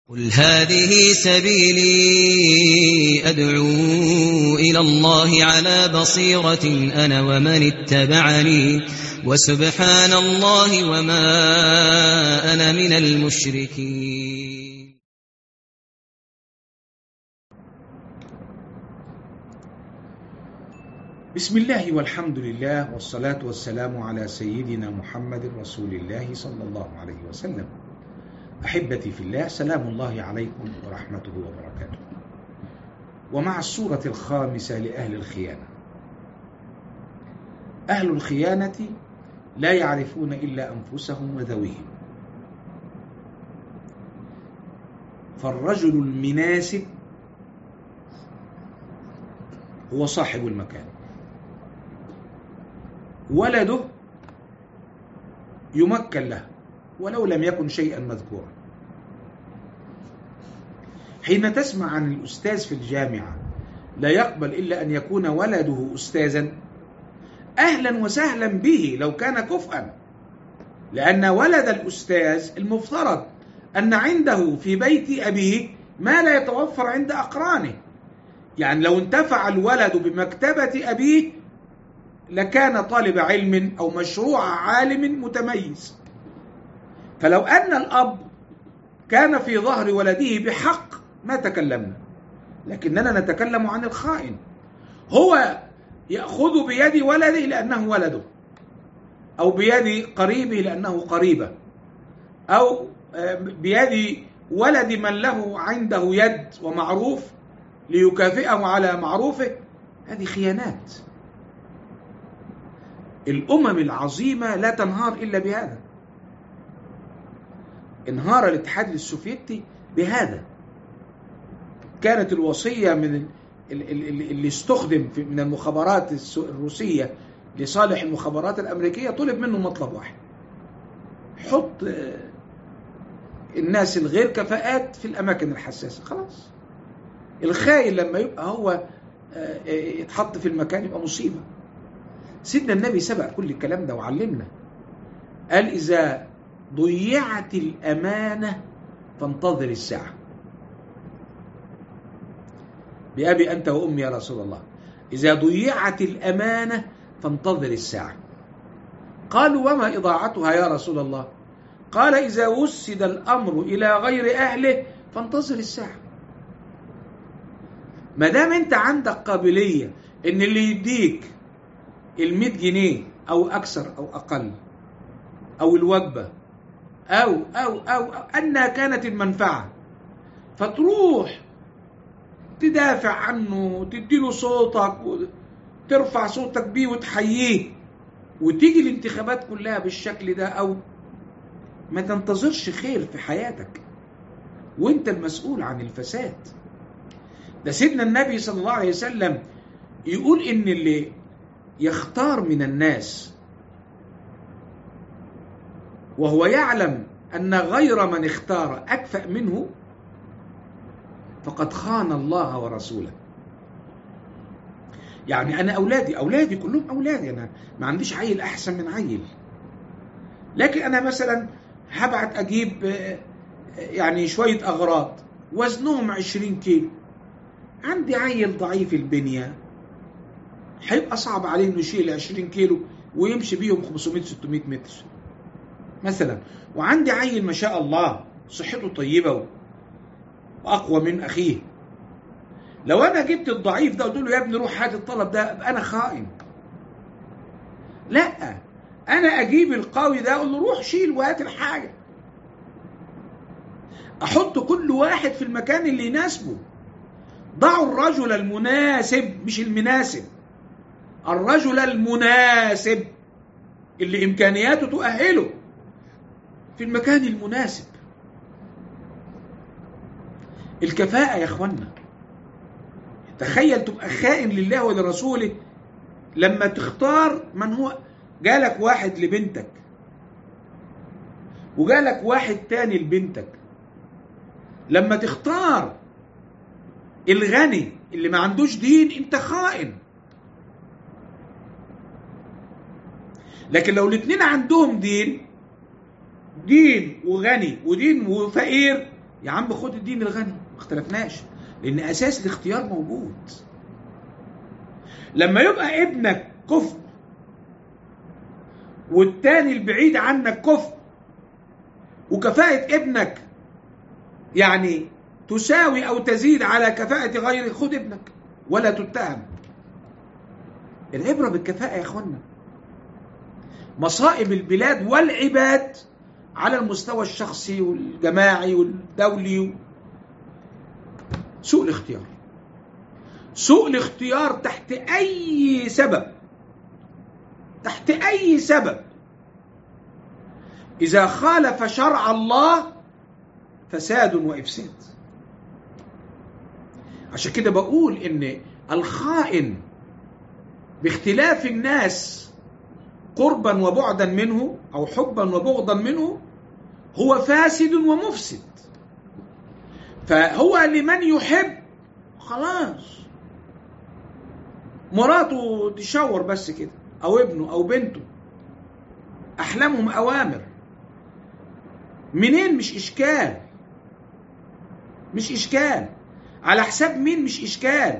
قل هذه سبيلي أدعو إلى الله على بصيرة أنا ومن اتبعني وسبحان الله وما أنا من المشركين بسم الله والحمد لله والصلاة والسلام على سيدنا محمد رسول الله صلى الله عليه وسلم أحبتي في الله سلام الله عليكم ورحمته وبركاته ومع الصورة الخامسة لأهل الخيانة أهل الخيانة لا يعرفون إلا أنفسهم وذويهم فالرجل المناسب هو صاحب المكان ولده يمكن له ولو لم يكن شيئا مذكورا حين تسمع عن الأستاذ في الجامعة لا يقبل إلا أن يكون ولده أستاذا أهلا وسهلا به لو كان كفءا لأن ولد الأستاذ المفترض أن عنده في بيت أبيه ما لا يتوفر عند أقرانه يعني لو انتفع الولد بمكتبة أبيه لكان طالب علم أو مشروع عالم متميز فلو أن الأب كان في ظهر ولده بحق ما تكلمنا لكننا نتكلم عن الخائن هو يأخذ بيد ولده لأنه ولده أو بيد قريبه لأنه قريبه أو بيد ولد من له عنده يد ومعروف ليكافئه على معروفه هذه خيانات الأمم العظيمة لا تنهار إلا بهذا انهار الاتحاد السوفيتي بهذا كانت الوصية من اللي استخدم من المخابرات الروسية لصالح المخابرات الأمريكية طلب منه مطلب واحد حط الناس الغير كفاءات في الأماكن الحساسة خلاص الخاين لما يبقى هو يتحط في المكان يبقى مصيبة سيدنا النبي سبق كل الكلام ده وعلمنا قال إذا ضيعت الأمانة فانتظر الساعة بأبي أنت وأمي يا رسول الله إذا ضيعت الأمانة فانتظر الساعة قالوا وما إضاعتها يا رسول الله قال إذا وسد الأمر إلى غير أهله فانتظر الساعة ما دام أنت عندك قابلية إن اللي يديك المئة جنيه أو أكثر أو أقل أو الوجبة أو أو أو, أو أنها كانت المنفعة فتروح تدافع عنه تديله صوتك وترفع صوتك بيه وتحييه وتيجي الانتخابات كلها بالشكل ده أو ما تنتظرش خير في حياتك وانت المسؤول عن الفساد ده سيدنا النبي صلى الله عليه وسلم يقول ان اللي يختار من الناس وهو يعلم أن غير من اختار أكفأ منه فقد خان الله ورسوله يعني أنا أولادي أولادي كلهم أولادي أنا ما عنديش عيل أحسن من عيل لكن أنا مثلا هبعت أجيب يعني شوية أغراض وزنهم 20 كيلو عندي عيل ضعيف البنية هيبقى صعب عليه انه يشيل 20 كيلو ويمشي بيهم 500 600 متر مثلا وعندي عيل ما شاء الله صحته طيبه واقوى من اخيه لو انا جبت الضعيف ده قلت له يا ابني روح هات الطلب ده ابقى انا خائن لا انا اجيب القوي ده اقول له روح شيل وهات الحاجه احط كل واحد في المكان اللي يناسبه ضعوا الرجل المناسب مش المناسب الرجل المناسب اللي امكانياته تؤهله في المكان المناسب الكفاءة يا اخوانا تخيل تبقى خائن لله ولرسوله لما تختار من هو جالك واحد لبنتك وجالك واحد تاني لبنتك لما تختار الغني اللي ما عندوش دين انت خائن لكن لو الاثنين عندهم دين دين وغني ودين وفقير يا عم خد الدين الغني ما اختلفناش لان اساس الاختيار موجود لما يبقى ابنك كفء والتاني البعيد عنك كفء وكفاءة ابنك يعني تساوي او تزيد على كفاءة غيرك خد ابنك ولا تتهم العبرة بالكفاءة يا اخوانا مصائب البلاد والعباد على المستوى الشخصي والجماعي والدولي سوء الاختيار سوء الاختيار تحت اي سبب تحت اي سبب اذا خالف شرع الله فساد وافساد عشان كده بقول ان الخائن باختلاف الناس قربا وبعدا منه او حبا وبغضا منه هو فاسد ومفسد فهو لمن يحب خلاص مراته تشاور بس كده او ابنه او بنته احلامهم اوامر منين مش اشكال مش اشكال على حساب مين مش اشكال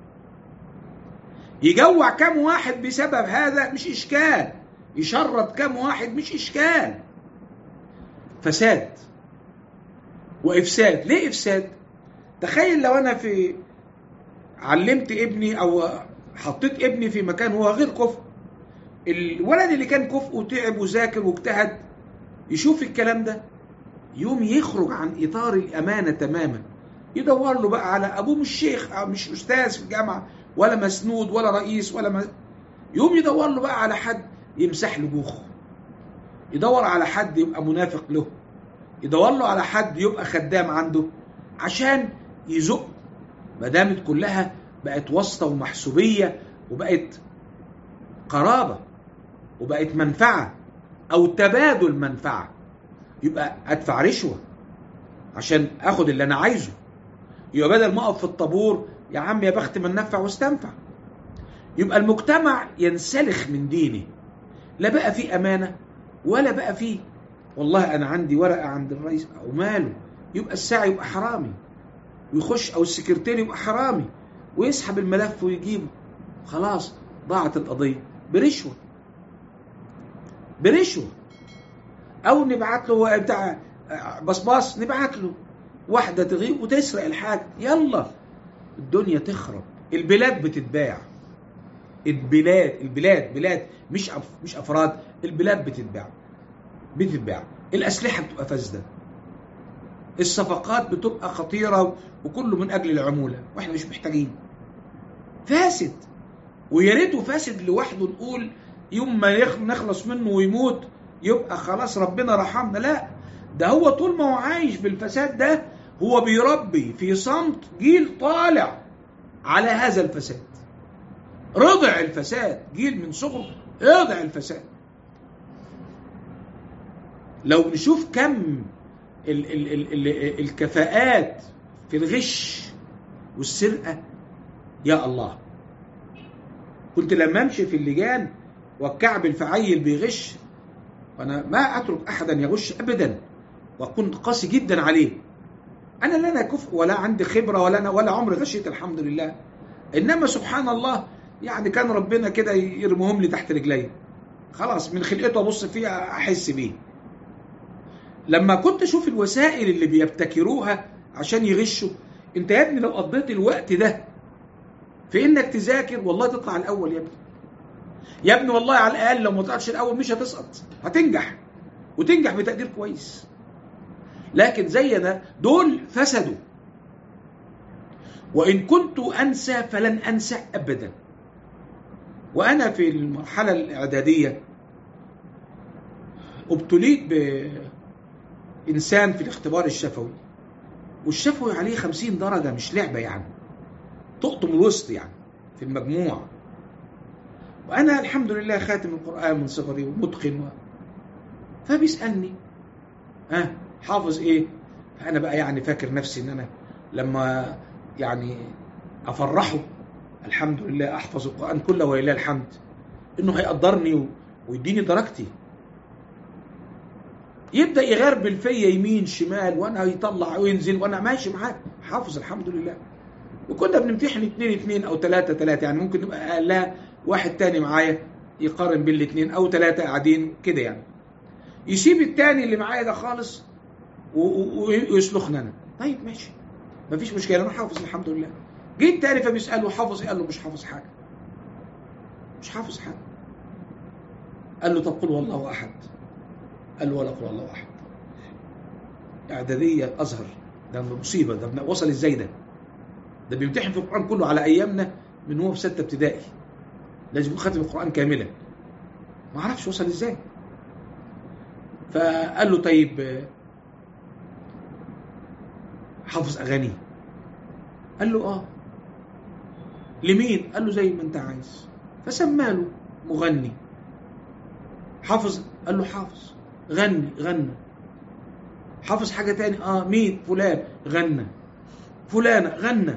يجوع كام واحد بسبب هذا مش اشكال يشرد كام واحد مش اشكال فساد وافساد ليه افساد تخيل لو انا في علمت ابني او حطيت ابني في مكان هو غير كفء الولد اللي كان كفء وتعب وذاكر واجتهد يشوف الكلام ده يوم يخرج عن اطار الامانه تماما يدور له بقى على ابوه مش شيخ أو مش استاذ في الجامعه ولا مسنود ولا رئيس ولا م... يوم يدور له بقى على حد يمسح له جوخه يدور على حد يبقى منافق له يدور له على حد يبقى خدام عنده عشان يزق ما دامت كلها بقت واسطه ومحسوبيه وبقت قرابه وبقت منفعه او تبادل منفعه يبقى ادفع رشوه عشان اخد اللي انا عايزه يبقى بدل ما اقف في الطابور يا عم يا بخت من نفع واستنفع يبقى المجتمع ينسلخ من دينه لا بقى فيه امانه ولا بقى فيه والله انا عندي ورقه عند الرئيس او ماله يبقى الساعي يبقى حرامي ويخش او السكرتير يبقى حرامي ويسحب الملف ويجيبه خلاص ضاعت القضيه برشوه برشوه او نبعت له بتاع بصباص نبعت له واحده تغيب وتسرق الحاجه يلا الدنيا تخرب البلاد بتتباع البلاد البلاد بلاد مش أف مش افراد البلاد بتتباع بتتباع الاسلحه بتبقى فاسده الصفقات بتبقى خطيره وكله من اجل العموله واحنا مش محتاجين فاسد ويا ريته فاسد لوحده نقول يوم ما نخلص منه ويموت يبقى خلاص ربنا رحمنا لا ده هو طول ما هو عايش بالفساد ده هو بيربي في صمت جيل طالع على هذا الفساد رضع الفساد جيل من صغره رضع الفساد لو نشوف كم ال ال ال ال الكفاءات في الغش والسرقة يا الله كنت لما امشي في اللجان والكعب الفعيل بيغش وانا ما اترك احدا يغش ابدا واكون قاسي جدا عليه انا لا انا كفء ولا عندي خبره ولا انا ولا عمري غشيت الحمد لله انما سبحان الله يعني كان ربنا كده يرمهم لي تحت رجلي خلاص من خلقته ابص فيها احس بيه لما كنت اشوف الوسائل اللي بيبتكروها عشان يغشوا انت يا ابني لو قضيت الوقت ده في انك تذاكر والله تطلع الاول يا ابني يا ابني والله على الاقل لو ما طلعتش الاول مش هتسقط هتنجح وتنجح بتقدير كويس لكن زينا دول فسدوا وان كنت انسى فلن انسى ابدا وانا في المرحله الاعداديه ابتليت بانسان في الاختبار الشفوي والشفوي عليه خمسين درجه مش لعبه يعني تقطم الوسط يعني في المجموع وانا الحمد لله خاتم القران من صغري ومتقن و... فبيسالني ها أه حافظ ايه فانا بقى يعني فاكر نفسي ان انا لما يعني افرحه الحمد لله احفظ القران كله ولله الحمد انه هيقدرني ويديني درجتي يبدا يغربل فيا يمين شمال وانا يطلع وينزل وانا ماشي معاه حافظ الحمد لله وكنا بنمتحن اتنين اتنين او تلاتة تلاتة يعني ممكن نبقى اقلها واحد تاني معايا يقارن بين الاتنين او تلاتة قاعدين كده يعني يسيب التاني اللي معايا ده خالص و- و- ويسلخنا انا طيب ماشي مفيش مشكله انا حافظ الحمد لله جه التاني فبيساله حافظ إيه؟ قال له مش حافظ حاجه مش حافظ حاجه قال له طب قل والله احد قال له ولا قل والله احد اعداديه ازهر ده مصيبه ده وصل ازاي ده ده بيمتحن في القران كله على ايامنا من هو في سته ابتدائي لازم يكون ختم القران كاملا ما اعرفش وصل ازاي فقال له طيب آه، حافظ اغاني قال له اه لمين قال له زي ما انت عايز فسماله مغني حافظ قال له حافظ غني غنى حافظ حاجة تاني اه مين فلان غنى فلانة غنى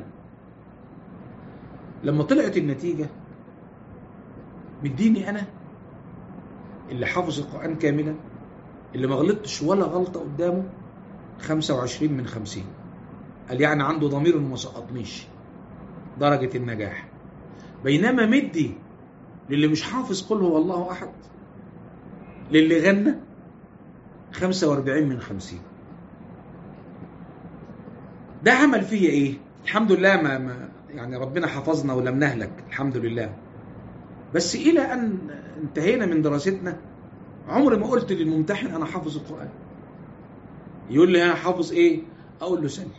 لما طلعت النتيجة مديني انا اللي حافظ القرآن كاملا اللي ما غلطتش ولا غلطة قدامه 25 من 50 قال يعني عنده ضمير انه ما سقطنيش درجة النجاح بينما مدي للي مش حافظ قل هو الله احد للي غنى 45 من 50 ده عمل فيا ايه الحمد لله ما, ما يعني ربنا حفظنا ولم نهلك الحمد لله بس الى ان انتهينا من دراستنا عمري ما قلت للممتحن انا حافظ القران يقول لي انا حافظ ايه اقول له سل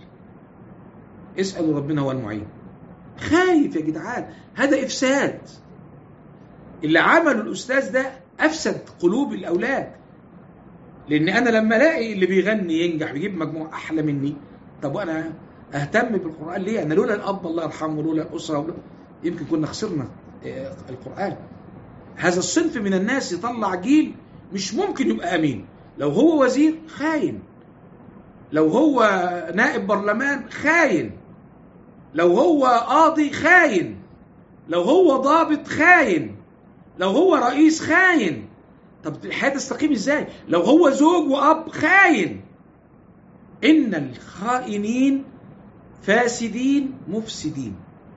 اسال ربنا هو المعين خايف يا جدعان هذا افساد اللي عمله الاستاذ ده افسد قلوب الاولاد لان انا لما الاقي اللي بيغني ينجح ويجيب مجموع احلى مني طب وانا اهتم بالقران ليه انا لولا الاب الله يرحمه لولا الاسره ولولا يمكن كنا خسرنا آه، القران هذا الصنف من الناس يطلع جيل مش ممكن يبقى امين لو هو وزير خاين لو هو نائب برلمان خاين لو هو قاضي خاين لو هو ضابط خاين لو هو رئيس خاين طب الحياه تستقيم ازاي لو هو زوج واب خاين ان الخائنين فاسدين مفسدين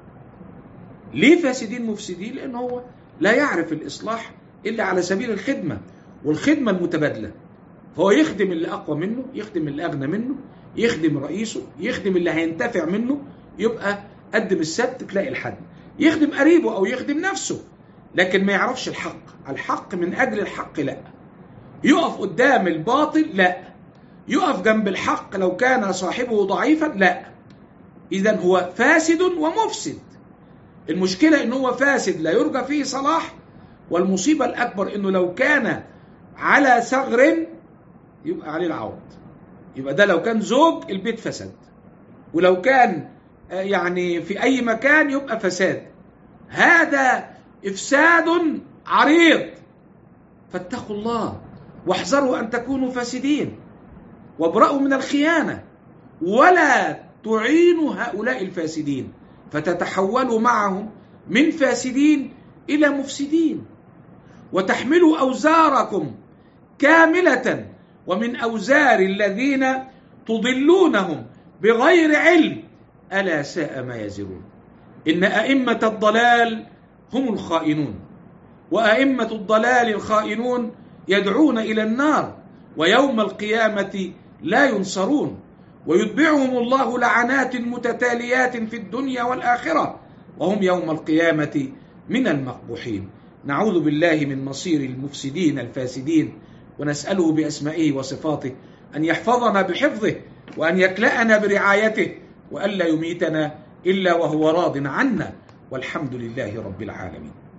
ليه فاسدين مفسدين لان هو لا يعرف الاصلاح الا على سبيل الخدمه والخدمه المتبادله فهو يخدم اللي اقوى منه يخدم اللي اغنى منه يخدم رئيسه يخدم اللي هينتفع منه يبقى قدم السبت تلاقي الحد يخدم قريبه او يخدم نفسه لكن ما يعرفش الحق الحق من اجل الحق لا يقف قدام الباطل لا يقف جنب الحق لو كان صاحبه ضعيفا لا اذا هو فاسد ومفسد المشكله ان هو فاسد لا يرجى فيه صلاح والمصيبه الاكبر انه لو كان على ثغر يبقى عليه العوض يبقى ده لو كان زوج البيت فسد ولو كان آه، يعني في اي مكان يبقى فساد هذا افساد عريض فاتقوا الله واحذروا ان تكونوا فاسدين وابرأوا من الخيانه ولا تعينوا هؤلاء الفاسدين فتتحولوا معهم من فاسدين الى مفسدين وتحملوا اوزاركم كامله ومن اوزار الذين تضلونهم بغير علم الا ساء ما يزرون ان ائمه الضلال هم الخائنون وائمه الضلال الخائنون يدعون الى النار ويوم القيامه لا ينصرون ويتبعهم الله لعنات متتاليات في الدنيا والاخره وهم يوم القيامه من المقبوحين نعوذ بالله من مصير المفسدين الفاسدين ونساله باسمائه وصفاته ان يحفظنا بحفظه وان يكلانا برعايته والا يميتنا الا وهو راض عنا والحمد لله رب العالمين